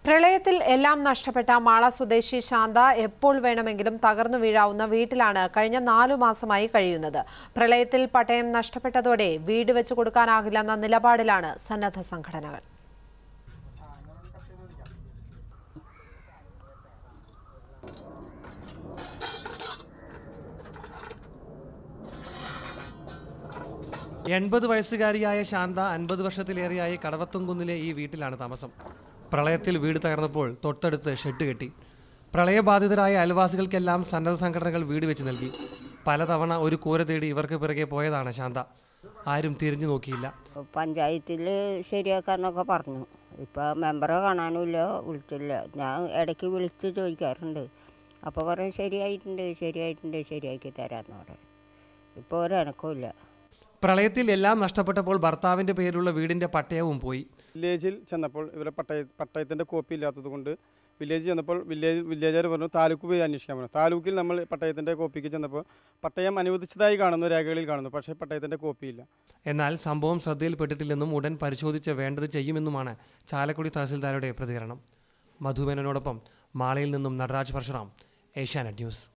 പ്രളയത്തിൽ എല്ലാം നഷ്ടപ്പെട്ട മാള സ്വദേശി ശാന്ത എപ്പോൾ വേണമെങ്കിലും തകർന്നു വീഴാവുന്ന വീട്ടിലാണ് കഴിഞ്ഞ നാലു മാസമായി കഴിയുന്നത് പ്രളയത്തിൽ പട്ടയം നഷ്ടപ്പെട്ടതോടെ വീട് വെച്ചു കൊടുക്കാനാകില്ലെന്ന നിലപാടിലാണ് സന്നദ്ധ സംഘടനകൾ എൺപത് വയസ്സുകാരിയായ ശാന്ത അൻപത് വർഷത്തിലേറെയായി കടവത്തുംകുന്നിലെ ഈ വീട്ടിലാണ് താമസം പ്രളയത്തിൽ വീട് തകർന്നപ്പോൾ തൊട്ടടുത്ത് ഷെഡ് കെട്ടി പ്രളയബാധിതരായ അയൽവാസികൾക്കെല്ലാം സന്നദ്ധ സംഘടനകൾ വീട് വെച്ച് നൽകി പലതവണ ഒരു കൂര തേടി ഇവർക്ക് പിറകെ പോയതാണ് ശാന്ത ആരും തിരിഞ്ഞു നോക്കിയില്ല പഞ്ചായത്തിൽ ശരിയാക്കാന്നൊക്കെ പറഞ്ഞു ഇപ്പോൾ മെമ്പറെ കാണാനുമില്ല വിളിച്ചില്ല ഞാൻ ഇടയ്ക്ക് വിളിച്ച് ചോദിക്കാറുണ്ട് അപ്പോൾ പറയും ശരിയായിട്ടുണ്ട് ശരിയായിട്ടുണ്ട് ശരിയാക്കി തരാമെന്ന് പറയും ഇപ്പോൾ ഒരനക്കമില്ല പ്രളയത്തിൽ എല്ലാം നഷ്ടപ്പെട്ടപ്പോൾ ഭർത്താവിന്റെ പേരിലുള്ള വീടിന്റെ പട്ടയവും പോയി വില്ലേജിൽ ചെന്നപ്പോൾ ഇവരെ പട്ടയ പട്ടയത്തിൻ്റെ കോപ്പി ഇല്ലാത്തത് കൊണ്ട് വില്ലേജ് ചെന്നപ്പോൾ വില്ലേജ് വില്ലേജുകാർ പറഞ്ഞു താലൂക്ക് പോയി അന്വേഷിക്കാൻ പറഞ്ഞു താലൂക്കിൽ നമ്മൾ പട്ടയത്തിൻ്റെ കോപ്പിക്ക് ചെന്നപ്പോൾ പട്ടയം അനുവദിച്ചതായി കാണുന്നു രേഖകളിൽ കാണുന്നു പക്ഷേ പട്ടയത്തിൻ്റെ കോപ്പിയില്ല എന്നാൽ സംഭവം ശ്രദ്ധയിൽപ്പെട്ടിട്ടില്ലെന്നും ഉടൻ പരിശോധിച്ച് വേണ്ടത് ചെയ്യുമെന്നുമാണ് ചാലക്കുടി തഹസിൽദാരുടെ പ്രതികരണം മധുമേനോടൊപ്പം മാളയിൽ നിന്നും നടരാജ് പരശുറാം ഏഷ്യാനെറ്റ് ന്യൂസ്